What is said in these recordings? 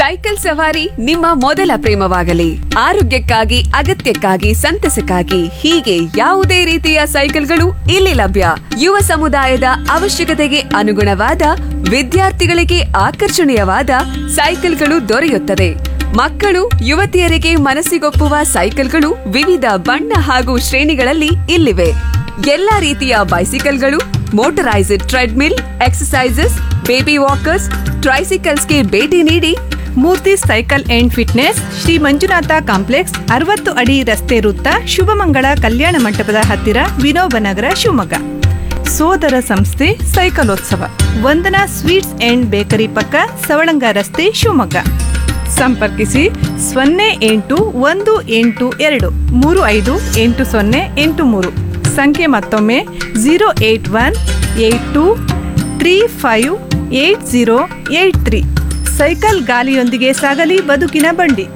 cycle ಸವಾರಿ ನಿಮ್ಮ ಮೊದಲ ಪ್ರೇಮವಾಗಲಿ ಆರೋಗ್ಯಕ್ಕಾಗಿ ಅಗತ್ಯಕ್ಕಾಗಿ ಸಂತಸಕ್ಕಾಗಿ ಹೀಗೆ ಯಾವುದೇ ರೀತಿಯ ಸೈಕಲ್ಗಳು ಇಲ್ಲಿ ಲಭ್ಯ ಯುವ ಸಮುದಾಯದ ಅವಶ್ಯಕತೆಗೆ ಅನುಗುಣವಾದ ವಿದ್ಯಾರ್ಥಿಗಳಿಗೆ ಆಕರ್ಷಣೀಯವಾದ ಸೈಕಲ್ಗಳು ದೊರೆಯುತ್ತದೆ ಮಕ್ಕಳು ಯುವತಿಯರಿಗೆ ಮನಸ್ಸಿಗೊಪ್ಪುವ ಸೈಕಲ್ಗಳು ವಿವಿಧ ಬಣ್ಣ ಹಾಗೂ ಶ್ರೇಣಿಗಳಲ್ಲಿ ಇಲ್ಲಿವೆ ಎಲ್ಲಾ ರೀತಿಯ ಬೈಸಿಕಲ್ಗಳು motorised treadmill exercises baby walkers ಟ್ರೈಸಿಕಲ್ಸ್ಗೆ ಭೇಟಿ ನೀಡಿ Murthy cycle and fitness Shri Manjunatha complex ಅರವತ್ತು ಅಡಿ ರಸ್ತೆ ವೃತ್ತ ಶುಭಮಂಗಳ ಕಲ್ಯಾಣ ಮಂಟಪದ ಹತ್ತಿರ ವಿನೋಬ ನಗರ ಶಿವಮೊಗ್ಗ ಸೋದರ ಸಂಸ್ಥೆ ಸೈಕಲೋತ್ಸವ ವಂದನಾ ಸ್ವೀಟ್ಸ್ ಅಂಡ್ ಬೇಕರಿ ಪಕ್ಕ ಸವಳಂಗ ರಸ್ತೆ ಶಿವಮೊಗ್ಗ ಸಂಪರ್ಕಿಸಿ ಸೊನ್ನೆ ಎಂಟು ಒಂದು ಎಂಟು ಎರಡು ಮೂರು ಐದು ಎಂಟು ಸೊನ್ನೆ ಎಂಟು ಮೂರು ಸಂಖ್ಯೆ ಮತ್ತೊಮ್ಮೆ zero eight one eight two three five eight zero eight three cycle ಗಾಲಿಯೊಂದಿಗೆ ಸಾಗಲಿ ಬದುಕಿನ ಬಂಡಿ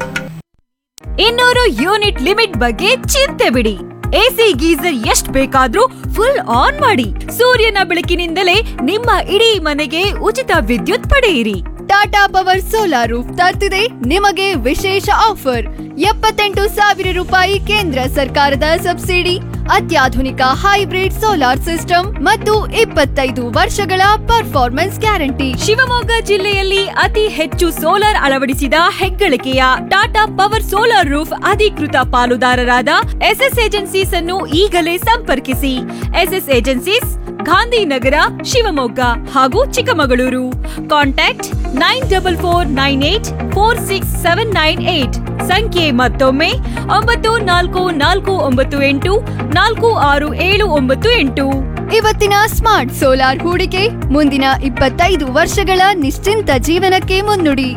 ಇನ್ನೂರು ಯೂನಿಟ್ ಲಿಮಿಟ್ ಬಗ್ಗೆ ಚಿಂತೆ ಬಿಡಿ ಎಸಿ ಗೀಸರ್ ಎಷ್ಟ್ ಬೇಕಾದ್ರೂ ಫುಲ್ ಆನ್ ಮಾಡಿ ಸೂರ್ಯನ ಬೆಳಕಿನಿಂದಲೇ ನಿಮ್ಮ ಇಡೀ ಮನೆಗೆ ಉಚಿತ ವಿದ್ಯುತ್ ಪಡೆಯಿರಿ ಟಾಟಾ ಪವರ್ ಸೋಲಾರ್ ರೂಫ್ ತರ್ತಿದೆ ನಿಮಗೆ ವಿಶೇಷ ಆಫರ್ ಎಪ್ಪತ್ತೆಂಟು ಸಾವಿರ ರೂಪಾಯಿ ಕೇಂದ್ರ ಸರ್ಕಾರದ ಸಬ್ಸಿಡಿ ಅತ್ಯಾಧುನಿಕ ಹೈಬ್ರಿಡ್ ಸೋಲಾರ್ ಸಿಸ್ಟಮ್ ಮತ್ತು ಇಪ್ಪತ್ತೈದು ವರ್ಷಗಳ ಪರ್ಫಾರ್ಮೆನ್ಸ್ ಗ್ಯಾರಂಟಿ ಶಿವಮೊಗ್ಗ ಜಿಲ್ಲೆಯಲ್ಲಿ ಅತಿ ಹೆಚ್ಚು ಸೋಲಾರ್ ಅಳವಡಿಸಿದ ಹೆಗ್ಗಳಿಕೆಯ ಟಾಟಾ ಪವರ್ ಸೋಲಾರ್ ರೂಫ್ ಅಧಿಕೃತ ಪಾಲುದಾರರಾದ ಎಸ್ಎಸ್ ಏಜೆನ್ಸೀಸ್ ಅನ್ನು ಈಗಲೇ ಸಂಪರ್ಕಿಸಿ ಎಸ್ಎಸ್ ಏಜೆನ್ಸೀಸ್ ಗಾಂಧಿನಗರ ಶಿವಮೊಗ್ಗ ಹಾಗೂ Chikkamagaluru contact nine double four nine eight four six seven nine eight ಸಂಖ್ಯೆ ಮತ್ತೊಮ್ಮೆ ಒಂಬತ್ತು ನಾಲ್ಕು ನಾಲ್ಕು ಒಂಬತ್ತು ಎಂಟು ನಾಲ್ಕು ಆರು ಏಳು ಒಂಬತ್ತು ಎಂಟು ಇವತ್ತಿನ ಸ್ಮಾರ್ಟ್ ಸೋಲಾರ್ ಹೂಡಿಕೆ ಮುಂದಿನ ಇಪ್ಪತ್ತೈದು ವರ್ಷಗಳ ನಿಶ್ಚಿಂತ ಜೀವನಕ್ಕೆ ಮುನ್ನುಡಿ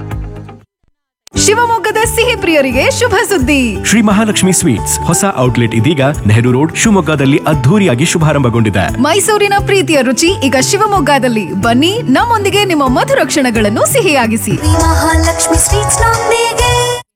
ಶಿವಮೊಗ್ಗದ ಸಿಹಿ ಪ್ರಿಯರಿಗೆ ಶುಭ ಸುದ್ದಿ ಶ್ರೀ ಮಹಾಲಕ್ಷ್ಮಿ ಸ್ವೀಟ್ಸ್ ಹೊಸ ಔಟ್ಲೆಟ್ ಇದೀಗ ನೆಹರು ರೋಡ್ ಶಿವಮೊಗ್ಗದಲ್ಲಿ ಅದ್ಧೂರಿಯಾಗಿ ಶುಭಾರಂಭಗೊಂಡಿದೆ ಮೈಸೂರಿನ ಪ್ರೀತಿಯ ರುಚಿ ಈಗ ಶಿವಮೊಗ್ಗದಲ್ಲಿ ಬನ್ನಿ ನಮ್ಮೊಂದಿಗೆ ನಿಮ್ಮ ಮಧುರ ಕ್ಷಣಗಳನ್ನು ಸಿಹಿಯಾಗಿಸಿ ಮಹಾಲಕ್ಷ್ಮಿ ಸ್ವೀಟ್ಸ್ ನೊಂದಿಗೆ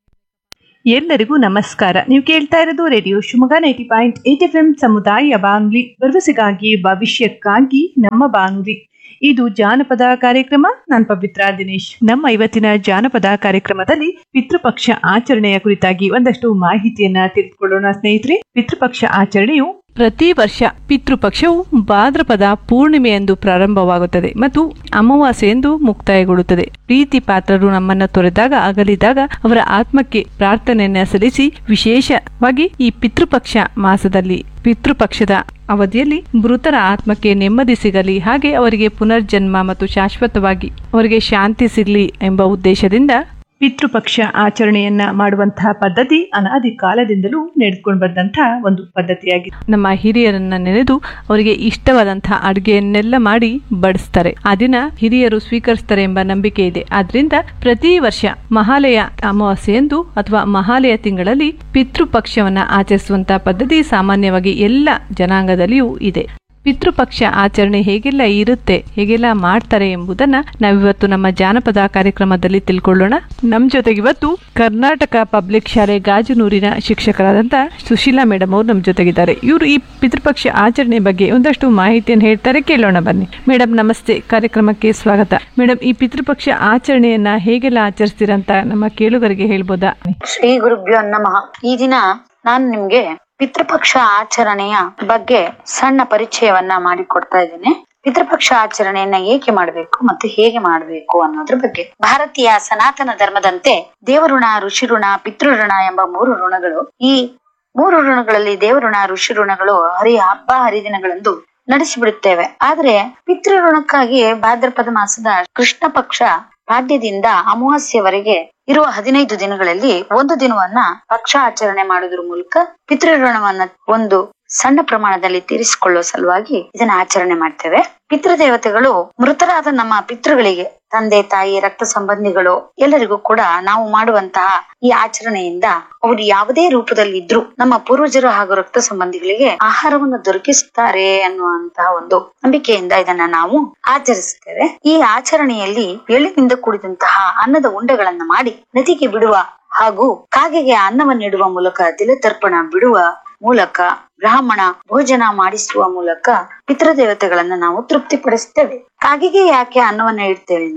ಎಲ್ಲರಿಗೂ ನಮಸ್ಕಾರ ನೀವು ಕೇಳ್ತಾ ಇರೋದು radio Shivamogga ninety point eight F M ಸಮುದಾಯ ಬಾನುಲಿ ಭರವಸೆಗಾಗಿ ಭವಿಷ್ಯಕ್ಕಾಗಿ ನಮ್ಮ ಬಾನುಲಿ ಇದು ಜಾನಪದ ಕಾರ್ಯಕ್ರಮ ನಾನು ಪವಿತ್ರ ದಿನೇಶ್ ನಮ್ಮ ಇವತ್ತಿನ ಜಾನಪದ ಕಾರ್ಯಕ್ರಮದಲ್ಲಿ ಪಿತೃಪಕ್ಷ ಆಚರಣೆಯ ಕುರಿತಾಗಿ ಒಂದಷ್ಟು ಮಾಹಿತಿಯನ್ನ ತಿಳಿದುಕೊಳ್ಳೋಣ ಸ್ನೇಹಿತರೆ ಪಿತೃಪಕ್ಷ ಆಚರಣೆಯು ಪ್ರತಿ ವರ್ಷ ಪಿತೃಪಕ್ಷವು ಭಾದ್ರಪದ ಪೂರ್ಣಿಮೆಯಂದು ಪ್ರಾರಂಭವಾಗುತ್ತದೆ ಮತ್ತು ಅಮಾವಾಸ್ಯೆಯಂದು ಮುಕ್ತಾಯಗೊಳ್ಳುತ್ತದೆ ಪ್ರೀತಿ ಪಾತ್ರರು ನಮ್ಮನ್ನ ತೊರೆದಾಗ ಅಗಲಿದಾಗ ಅವರ ಆತ್ಮಕ್ಕೆ ಪ್ರಾರ್ಥನೆಯನ್ನ ಸಲ್ಲಿಸಿ ವಿಶೇಷವಾಗಿ ಈ ಪಿತೃಪಕ್ಷ ಮಾಸದಲ್ಲಿ ಪಿತೃಪಕ್ಷದ ಅವಧಿಯಲ್ಲಿ ಮೃತರ ಆತ್ಮಕ್ಕೆ ನೆಮ್ಮದಿ ಸಿಗಲಿ ಹಾಗೆ ಅವರಿಗೆ ಪುನರ್ಜನ್ಮ ಮತ್ತು ಶಾಶ್ವತವಾಗಿ ಅವರಿಗೆ ಶಾಂತಿ ಸಿಗಲಿ ಎಂಬ ಉದ್ದೇಶದಿಂದ ಪಿತೃಪಕ್ಷ ಆಚರಣೆಯನ್ನ ಮಾಡುವಂತಹ ಪದ್ಧತಿ ಅನಾದಿ ಕಾಲದಿಂದಲೂ ನಡೆದುಕೊಂಡು ಬಂದಂತಹ ಒಂದು ಪದ್ಧತಿಯಾಗಿದೆ ನಮ್ಮ ಹಿರಿಯರನ್ನ ನೆನೆದು ಅವರಿಗೆ ಇಷ್ಟವಾದಂತಹ ಅಡುಗೆಯನ್ನೆಲ್ಲ ಮಾಡಿ ಬಡಿಸ್ತಾರೆ ಆ ದಿನ ಹಿರಿಯರು ಸ್ವೀಕರಿಸ್ತಾರೆ ಎಂಬ ನಂಬಿಕೆ ಇದೆ ಆದ್ರಿಂದ ಪ್ರತಿ ವರ್ಷ ಮಹಾಲಯ ಅಮಾವಾಸ್ಯೆಯಂದು ಅಥವಾ ಮಹಾಲಯ ತಿಂಗಳಲ್ಲಿ ಪಿತೃಪಕ್ಷವನ್ನ ಆಚರಿಸುವಂತಹ ಪದ್ಧತಿ ಸಾಮಾನ್ಯವಾಗಿ ಎಲ್ಲ ಜನಾಂಗದಲ್ಲಿಯೂ ಇದೆ ಪಿತೃಪಕ್ಷ ಆಚರಣೆ ಹೇಗೆಲ್ಲ ಇರುತ್ತೆ ಹೇಗೆಲ್ಲ ಮಾಡ್ತಾರೆ ಎಂಬುದನ್ನ ನಾವಿವತ್ತು ನಮ್ಮ ಜಾನಪದ ಕಾರ್ಯಕ್ರಮದಲ್ಲಿ ತಿಳ್ಕೊಳ್ಳೋಣ ನಮ್ಮ ಜೊತೆಗೆ ಇವತ್ತು ಕರ್ನಾಟಕ ಪಬ್ಲಿಕ್ ಶಾಲೆ ಗಾಜನೂರಿನ ಶಿಕ್ಷಕರಾದಂತ ಸುಶೀಲಾ ಮೇಡಮ್ ಅವರು ನಮ್ಮ ಜೊತೆಗಿದ್ದಾರೆ ಇವರು ಈ ಪಿತೃಪಕ್ಷ ಆಚರಣೆ ಬಗ್ಗೆ ಒಂದಷ್ಟು ಮಾಹಿತಿಯನ್ನು ಹೇಳ್ತಾರೆ ಕೇಳೋಣ ಬನ್ನಿ ಮೇಡಮ್ ನಮಸ್ತೆ ಕಾರ್ಯಕ್ರಮಕ್ಕೆ ಸ್ವಾಗತ ಮೇಡಮ್ ಈ ಪಿತೃಪಕ್ಷ ಆಚರಣೆಯನ್ನ ಹೇಗೆಲ್ಲ ಆಚರಿಸ್ತೀರಂತ ನಮ್ಮ ಕೇಳುಗರಿಗೆ ಹೇಳ್ಬೋದಾ ಶ್ರೀ ಗುರುಭ್ಯೋ ನಮಃ ಈ ದಿನ ನಾನು ನಿಮ್ಗೆ ಪಿತೃಪಕ್ಷ ಆಚರಣೆಯ ಬಗ್ಗೆ ಸಣ್ಣ ಪರಿಚಯವನ್ನ ಮಾಡಿಕೊಡ್ತಾ ಇದ್ದೇನೆ ಪಿತೃಪಕ್ಷ ಆಚರಣೆಯನ್ನ ಏಕೆ ಮಾಡಬೇಕು ಮತ್ತು ಹೇಗೆ ಮಾಡಬೇಕು ಅನ್ನೋದ್ರ ಬಗ್ಗೆ ಭಾರತೀಯ ಸನಾತನ ಧರ್ಮದಂತೆ ದೇವಋಣ ಋಷಿಋಣ ಪಿತೃಋಣ ಎಂಬ ಮೂರು ಋಣಗಳು ಈ ಮೂರು ಋಣಗಳಲ್ಲಿ ದೇವಋಣ ಋಷಿ ಋಣಗಳು ಹರಿ ಹಬ್ಬ ಹರಿದಿನಗಳಂದು ನಡೆಸಿಬಿಡುತ್ತೇವೆ ಆದ್ರೆ ಪಿತೃಋಣಕ್ಕಾಗಿ ಭಾದ್ರಪದ ಮಾಸದ ಕೃಷ್ಣ ಪಕ್ಷ ಪಾಡ್ಯದಿಂದ ಅಮಾವಾಸ್ಯವರೆಗೆ ಇರುವ ಹದಿನೈದು ದಿನಗಳಲ್ಲಿ ಒಂದು ದಿನವನ್ನ ಪಕ್ಷ ಆಚರಣೆ ಮಾಡೋದ್ರ ಮೂಲಕ ಪಿತೃಋಣವನ್ನ ಒಂದು ಸಣ್ಣ ಪ್ರಮಾಣದಲ್ಲಿ ತೀರಿಸಿಕೊಳ್ಳುವ ಸಲುವಾಗಿ ಇದನ್ನ ಆಚರಣೆ ಮಾಡ್ತೇವೆ ಪಿತೃದೇವತೆಗಳು ಮೃತರಾದ ನಮ್ಮ ಪಿತೃಗಳಿಗೆ ತಂದೆ ತಾಯಿ ರಕ್ತ ಸಂಬಂಧಿಗಳು ಎಲ್ಲರಿಗೂ ಕೂಡ ನಾವು ಮಾಡುವಂತಹ ಈ ಆಚರಣೆಯಿಂದ ಅವರು ಯಾವುದೇ ರೂಪದಲ್ಲಿ ಇದ್ರು ನಮ್ಮ ಪೂರ್ವಜರು ಹಾಗೂ ರಕ್ತ ಸಂಬಂಧಿಗಳಿಗೆ ಆಹಾರವನ್ನು ದೊರಕಿಸುತ್ತಾರೆ ಅನ್ನುವಂತಹ ಒಂದು ನಂಬಿಕೆಯಿಂದ ಇದನ್ನ ನಾವು ಆಚರಿಸುತ್ತೇವೆ ಈ ಆಚರಣೆಯಲ್ಲಿ ಎಳ್ಳಿನಿಂದ ಕೂಡಿದಂತಹ ಅನ್ನದ ಉಂಡೆಗಳನ್ನ ಮಾಡಿ ನದಿಗೆ ಬಿಡುವ ಹಾಗೂ ಕಾಗೆಗೆ ಅನ್ನವನ್ನಿಡುವ ಮೂಲಕ ತಿಲತರ್ಪಣ ಬಿಡುವ ಮೂಲಕ ಬ್ರಾಹ್ಮಣ ಭೋಜನ ಮಾಡಿಸುವ ಮೂಲಕ ಪಿತೃದೇವತೆಗಳನ್ನ ನಾವು ತೃಪ್ತಿಪಡಿಸ್ತೇವೆ ಕಾಗೆಗೆ ಯಾಕೆ ಅನ್ನವನ್ನ ಇಡ್ತೇವೆ ಅಂದ್ರೆ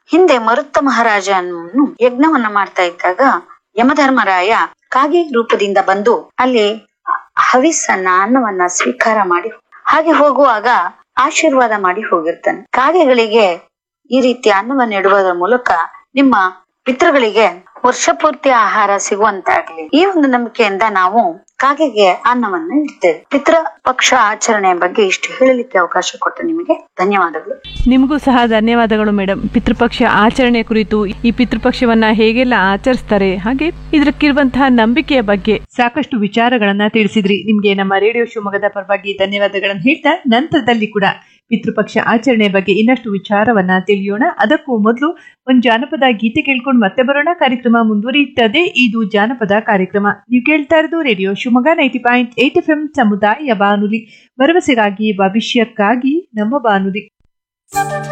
ಹಿಂದೆ ಮರುತ್ತ ಮಹಾರಾಜನು ಯಜ್ಞವನ್ನ ಮಾಡ್ತಾ ಇದ್ದಾಗ ಯಮಧರ್ಮರಾಯ ಕಾಗೆ ರೂಪದಿಂದ ಬಂದು ಅಲ್ಲಿ ಹವಿಸ್ಸನ್ನ ಅನ್ನವನ್ನ ಸ್ವೀಕಾರ ಮಾಡಿ ಹಾಗೆ ಹೋಗುವಾಗ ಆಶೀರ್ವಾದ ಮಾಡಿ ಹೋಗಿರ್ತಾನೆ ಕಾಗೆಗಳಿಗೆ ಈ ರೀತಿ ಅನ್ನವನ್ನು ಇಡುವುದರ ಮೂಲಕ ನಿಮ್ಮ ಪಿತೃಗಳಿಗೆ ವರ್ಷ ಪೂರ್ತಿ ಆಹಾರ ಸಿಗುವಂತಾಗ್ಲಿ ಈ ಒಂದು ನಂಬಿಕೆಯಿಂದ ನಾವು ಕಾಗೆಗೆ ಅನ್ನವನ್ನ ಇಡ್ತೇವೆ ಪಿತೃ ಪಕ್ಷ ಆಚರಣೆಯ ಬಗ್ಗೆ ಇಷ್ಟು ಹೇಳಲಿಕ್ಕೆ ಅವಕಾಶ ಕೊಟ್ಟ ನಿಮಗೆ ಧನ್ಯವಾದಗಳು ನಿಮಗೂ ಸಹ ಧನ್ಯವಾದಗಳು ಮೇಡಮ್ ಪಿತೃಪಕ್ಷ ಆಚರಣೆ ಕುರಿತು ಈ ಪಿತೃಪಕ್ಷವನ್ನ ಹೇಗೆಲ್ಲ ಆಚರಿಸ್ತಾರೆ ಹಾಗೆ ಇದಕ್ಕಿರುವಂತಹ ನಂಬಿಕೆಯ ಬಗ್ಗೆ ಸಾಕಷ್ಟು ವಿಚಾರಗಳನ್ನ ತಿಳಿಸಿದ್ರಿ ನಿಮ್ಗೆ ನಮ್ಮ ರೇಡಿಯೋ ಶಿವಮೊಗ್ಗದ ಪರವಾಗಿ ಧನ್ಯವಾದಗಳನ್ನು ಹೇಳ್ತಾ ನಂತರದಲ್ಲಿ ಕೂಡ ಪಿತೃಪಕ್ಷ ಆಚರಣೆ ಬಗ್ಗೆ ಇನ್ನಷ್ಟು ವಿಚಾರವನ್ನ ತಿಳಿಯೋಣ ಅದಕ್ಕೂ ಮೊದಲು ಒಂದು ಜಾನಪದ ಗೀತೆ ಕೇಳ್ಕೊಂಡು ಮತ್ತೆ ಬರೋಣ ಕಾರ್ಯಕ್ರಮ ಮುಂದುವರಿಯುತ್ತದೆ ಇದು ಜಾನಪದ ಕಾರ್ಯಕ್ರಮ ನೀವು ಕೇಳ್ತಾ ಇರೋದು radio Shivamogga ninety point eight F M ಸಮುದಾಯ ಬಾನುಲಿ ಭರವಸೆಗಾಗಿ ಭವಿಷ್ಯಕ್ಕಾಗಿ ನಮ್ಮ ಬಾನುಲಿ